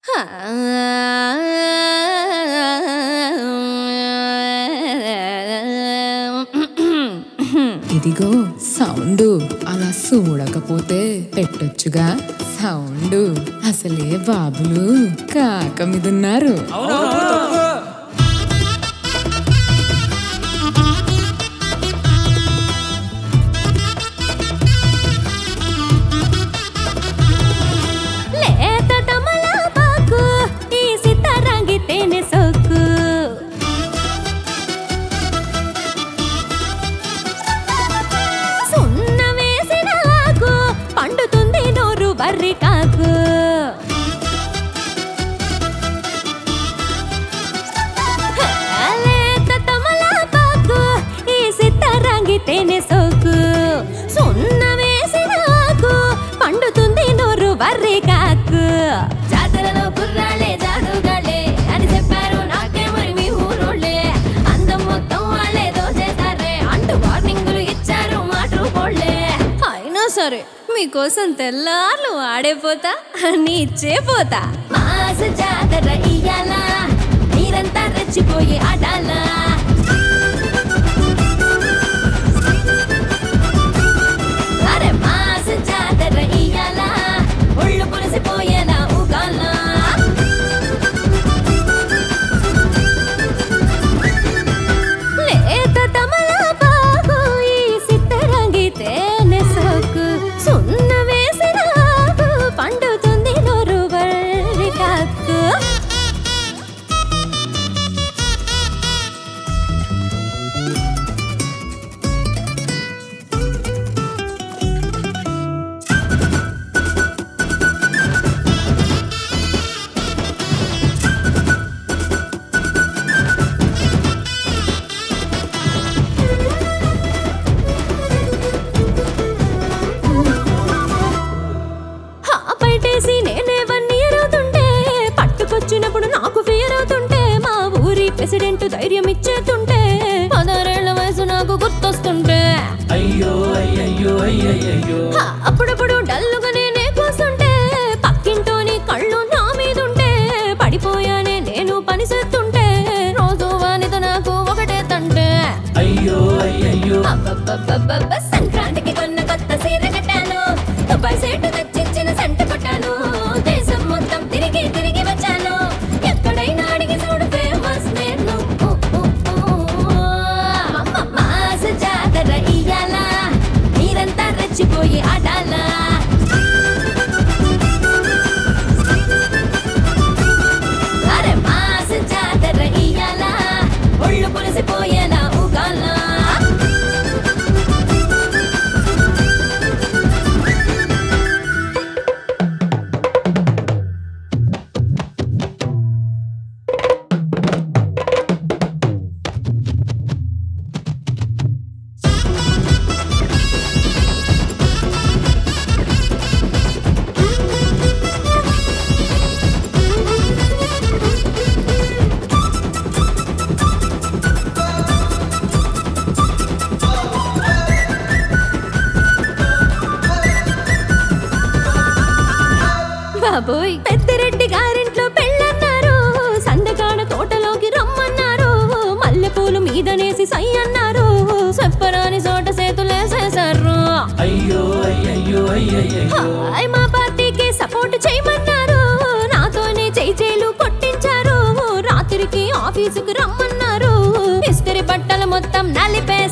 ఇదిగో సౌండ్ అలా చూడకపోతే పెట్టొచ్చుగా సౌండ్ అసలే బాబులు కాక మీదున్నారు లేత తమలపాకు ఈ సితారంగి తేనె సోకు సున్న వేసిన ఆకు పండుతుంది నోరు బర్రి కాకు లేత తమలపాకు ఈ సితారంగి తేనె సోకు సున్న వేసిన ఆకు పండుతుంది నోరు బర్రి కాకు జాతరలో కుర్రాళ్ళే జాదుగాళ్ళే అని చెప్పారు నాకే మరి మీ ఊరోళ్ళే అందం మొత్తం వాళ్ళే దోచేస్తారే అంటూ వార్నింగులు ఇచ్చారు మాటలు పోళ్ళే అయినా సరే మీకోసం తెల్లార్లు ఆడేపోతా అని ఇచ్చే పోతా మాస జాతర ఇయ్యాలా మీరంతా రెచ్చిపోయి ఆడాలా అరే మాస జాతర ఇయ్యాలా ఒళ్ళు పులిసిపోయేలా ఊగాలా లేత తమలపాకు ఈ సిత్తరంగి తేనె సోకు సున్న వేసిన ఆకు పండుతుంది నోరు బర్రి కాకు హా పైటేసి నేనే వన్ ఇయర్ అవుతుంటే పట్టుకొచ్చినప్పుడు నాకు ఫియర్ అవుతుంటే మా ఊరి ప్రెసిడెంట్ ధైర్యం ఇచ్చేతుంటే పదహారేళ్ల వయసు నాకు గుర్తొస్తుంటే అయ్యో అయ్యయ్యో అయ్యయ్యో హా, అప్పుడప్పుడు డల్లుగా నేనే కూస్తుంటే పక్కింటోని కళ్ళు నా మీదుంటే పడిపోయానే నేను పని చేస్తుంటే రోజు వానితో నాకు ఒకటే తంటే అయ్యో అయ్యయ్యో అబ్బబ్బబ్బబ్బబ్బ, సంక్రాంతికి కొన్న కొత్త సీర కట్టాను దుబాయ్ సెట్ తెచ్చిచ్చిన సంట కొట్టాను దేశం మొత్తం తిరిగి తిరిగి వచ్చాను ఎక్కడైనా అడిగి చూడు ఫేమస్ నేను ఊ, ఊ, ఊ. అమ్మ మాస జాతర ఇయ్యాలా మీరంతా రెచ్చిపోయి ఆడాలా అరే మాస జాతర ఇయ్యాలా ఒళ్ళు పులిసిపోయేలా ఊగాలా బాబోయ్ పెద్దిరెడ్డి గారింట్లో పెళ్ళన్నారు సందకాడ తోటలోకి రమ్మన్నారు మల్లెపూలు మీదనేసి సై అన్నారు చెప్పరాని చోట చేతులేసేశారు అయ్యో అయ్యయ్యో అయ్యయ్యో హాయ్ మా పార్టీకి సపోర్ట్ చేయమన్నారు నాతోనే చేలు కొట్టించారు రాత్రికి ఆఫీసుకు రమ్మన్నారు ఇస్త్రీ బట్టలు మొత్తం నలిపే